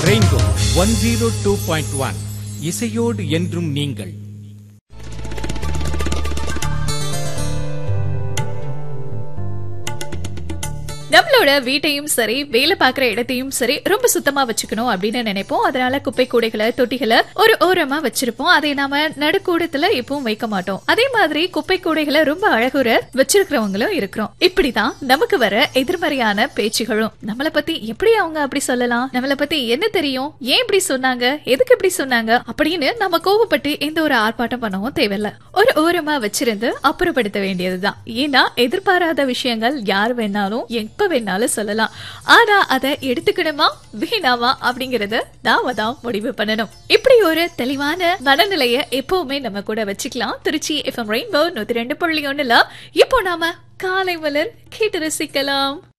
rainbow one zero two point one இசையோடு என்றும் நீங்கள் நம்மளோட வீட்டையும் சரி வேலை பார்க்குற இடத்தையும் சரி ரொம்ப சுத்தமா வச்சுக்கணும் அப்படின்னு நினைப்போம் அதனால குப்பை கூடைகளை தொட்டிகளை ஒரு ஓரமா வச்சிருப்போம் அதை நாம நடுக்கூடத்துல எப்பவும் வைக்க மாட்டோம் அதே மாதிரி குப்பை கூடைகளை ரொம்ப அழகுற வச்சிருக்கிறவங்களும் இருக்கிறோம் இப்படிதான் நமக்கு வர எதிர்மறையான பேச்சுகளும் நம்மள பத்தி எப்படி அவங்க அப்படி சொல்லலாம் நம்மள பத்தி என்ன தெரியும் ஏன் இப்படி சொன்னாங்க எதுக்கு இப்படி சொன்னாங்க அப்படின்னு நம்ம கோவப்பட்டு எந்த ஒரு ஆர்ப்பாட்டம் பண்ணவும் தேவையில்ல ஒரு ஓரமா வச்சிருந்து அப்புறப்படுத்த வேண்டியதுதான் ஏன்னா எதிர்பாராத விஷயங்கள் யார் வேணாலும் எப்ப வேணாலும் சொல்லலாம் ஆனா அதை எடுத்துக்கணுமா வேணாமா அப்படிங்கறத நாம தான் முடிவு பண்ணணும் இப்படி ஒரு தெளிவான மனநிலைய எப்பவுமே நம்ம கூட வச்சுக்கலாம் திருச்சி எஃப்எம் ரெயின்போ நூத்தி ரெண்டு புள்ளி ஒண்ணுல இப்போ நாம காலை மலர் கேட்டு ரசிக்கலாம்